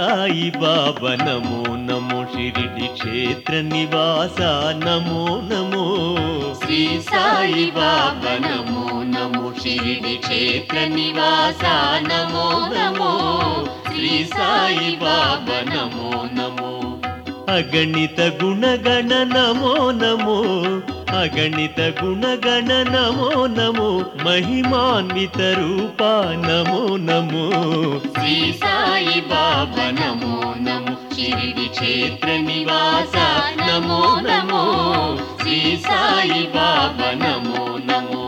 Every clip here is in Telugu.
సాయి బాబా నమో నమో షిరిడి క్షేత్ర నివాస నమో నమో శ్రీ సాయి బాబా నమో నమో షిరిడి క్షేత్ర నివాస నమో నమో శ్రీ సాయి బాబా నమో నమో అగణిత గుణగణ నమో నమో అగణిత గుణగణ నమో నమో మహిమాన్విత రూప నమో నమో శ్రీ సాయి బాబా నమో నమో షిరిడి క్షేత్ర నివాస నమో నమో శ్రీ సాయి బాబా నమో నమో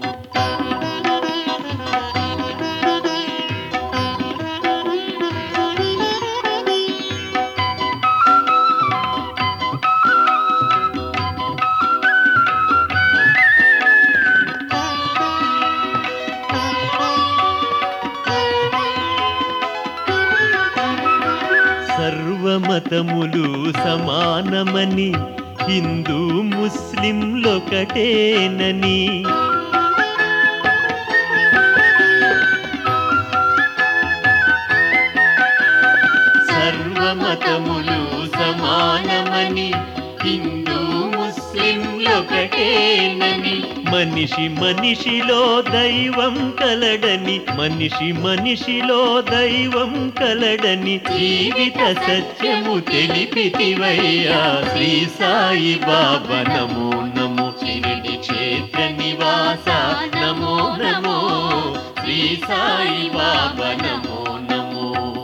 సర్వమతములు సమానమని హిందూ ముస్లింలొకటేనని సర్వమతములు సమానమని హిందూ ముస్లింలొకటేనని మనిషి మనిషిలో దైవం కలడని మనిషి మనిషిలో దైవం కలడని జీవిత సత్యము తెలిపితివయ్యా శ్రీ సాయి బాబా నమో నమో షిరిడి క్షేత్ర నివాస నమో నమో శ్రీ సాయి బాబా నమో నమో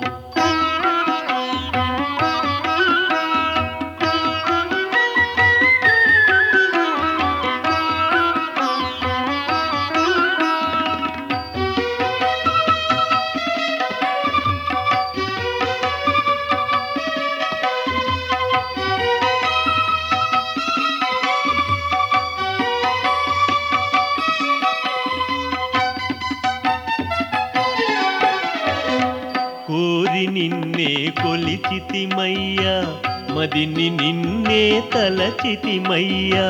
కోరి నిన్నే కొలిచితిమయ్యా మదిని నిన్నే తలచితిమయ్యా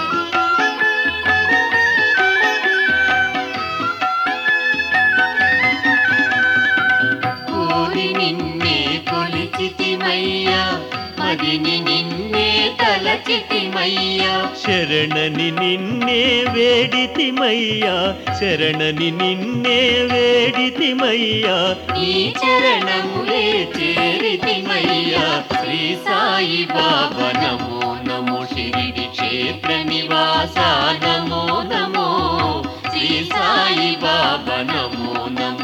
కోరి నిన్నే కొలిచితిమయ్యా మదిని నిన్నే తలచితిమయ్యా శరణని నిన్నే వేడితిమయ్యా శరణని నిన్నే వేడితిమయ్యా ఈ చరణములే చేరితిమయ్యా శ్రీ సాయి బాబా నమో నమో షిరిడి క్షేత్ర నివాస నమో నమో శ్రీ సాయి బాబా నమో నమో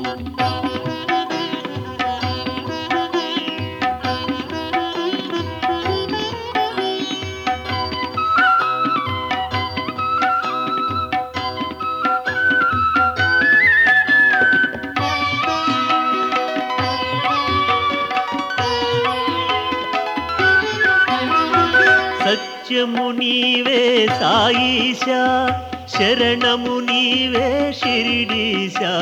సత్యము నీవే సాయిషా శరణము నీవే షిరిడీశా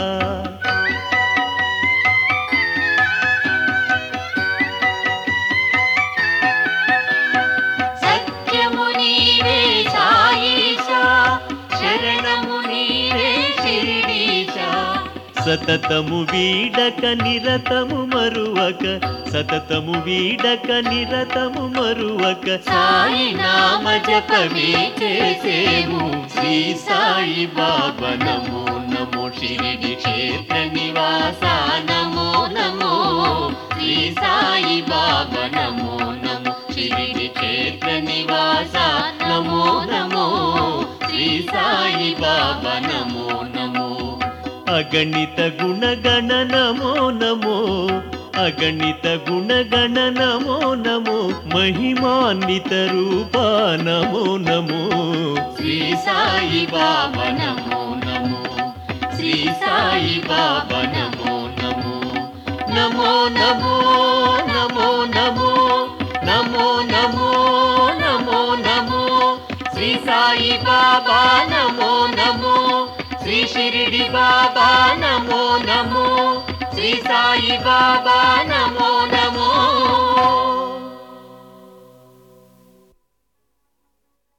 సత్యము నీవే సాయిషా శరణము నీవే శిరిడీశా సతతము వీడక నిరతము మరువక సతతము వీడక నిరతము మరువక సాయి నామ జపమే చేసేము శ్రీ సాయి బాబా నమో నమో షిరిడి క్షేత్ర నివాస నమో నమో శ్రీ సాయి బాబా నమో నమో షిరిడి క్షేత్ర నివాస నమో నమో శ్రీ సాయి బాబా నమో నమో అగణిత గుణగణ నమో నమో అగణిత గుణగణ నమో నమో మహిమాన్విత రూప నమో నమో శ్రీ సాయి బాబా నమో నమో శ్రీ సాయి బాబా నమో నమో నమో నమో నమో నమో నమో నమో నమో నమో శ్రీ సాయి బాబా నమో నమో శ్రీ షిరిడి బాబా నమో నమో శ్రీ సాయి బాబా నమో నమో